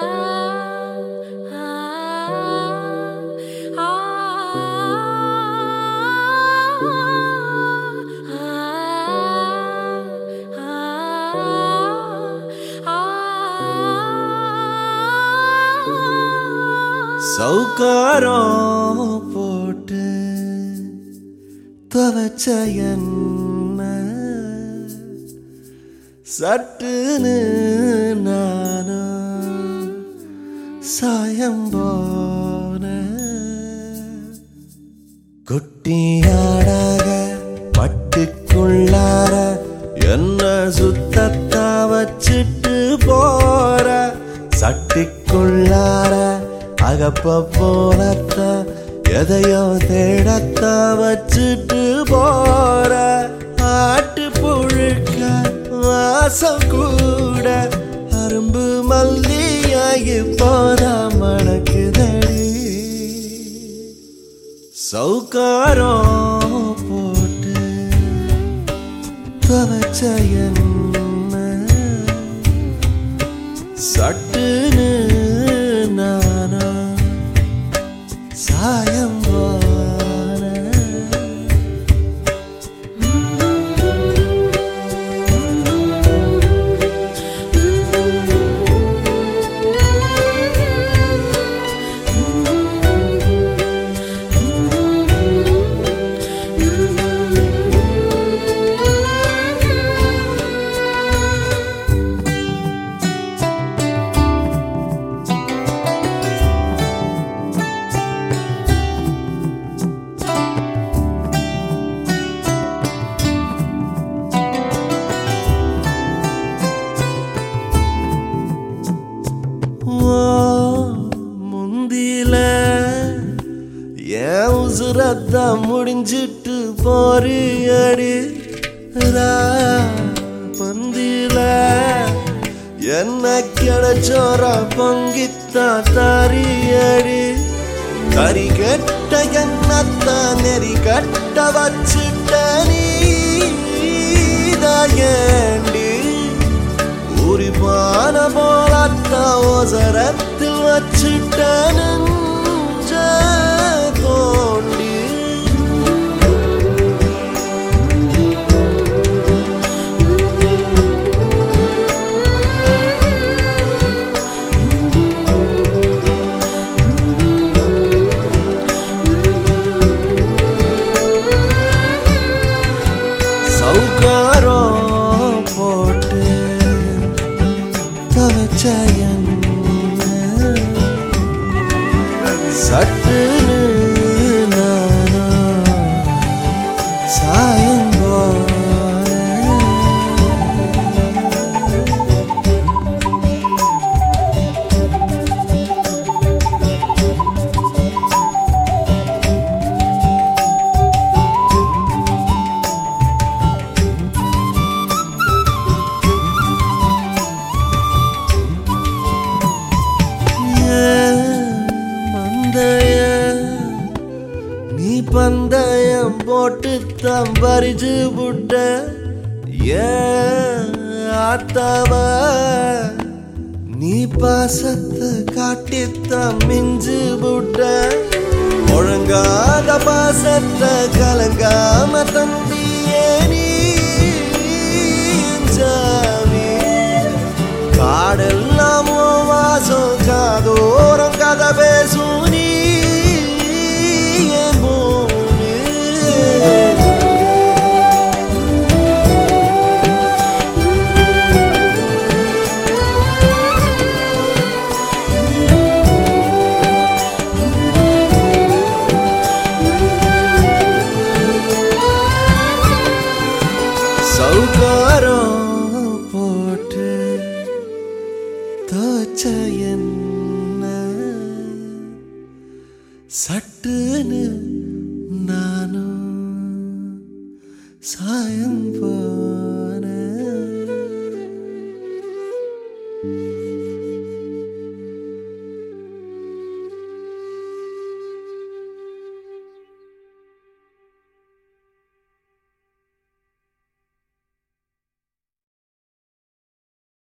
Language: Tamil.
சவுக்காரம் போட்டு துவச்ச என்ன சட்டுன்னு நானும் சாயம் போன குட்டியாடாக பட்டுக்குள்ளார என்ன சுத்தத்தா வச்சிட்டு போற சட்டிக்குள்ளார அகப்ப போலத்த எதையோ தேடத்த வச்சிட்டு போற ஆட்டு புழுக்க வாசம் கூட அரும்பு மல்லியாகி போதா மணக்குதடி சவுக்காரம் போட்டு துவச்ச என்ன சட்டுன்னு நானா சாயம் போன ஓ, முந்தில என் உசுரத்த முடிஞ்சிட்டு போறியடி பந்தில என்ன கிடைச்சோர பொங்கித்தா தாரியடி கறி கெட்ட என்னத்த நெறி கட்ட வச்சுட்ட நீதாயண்டி உரிப்பான போலத்த ஓசரத்தில் வச்சுட்ட நெஞ்ச தோண்டி சவுக்காரம் போட்டு துவச்ச என்ன சட்டுன்னு நானா சாயம் போன மந்தைய நீ பந்தயம் போட்டு தான் பறிச்சு புட்ட ஏன் ஆத்தாவ நீ பாசத்தை காட்டித்தான் மிஞ்சு புட்ட ஒழுங்காத பாசத்தை கலங்காம தந்தியே நீ ஜாமி காடெல்லாம் உன் வாசம் காதோரம் கதை பேசும் நீ என் பூமி. சவுக்காரம் போட்டு தோச்ச என்ன சட்டுன்னு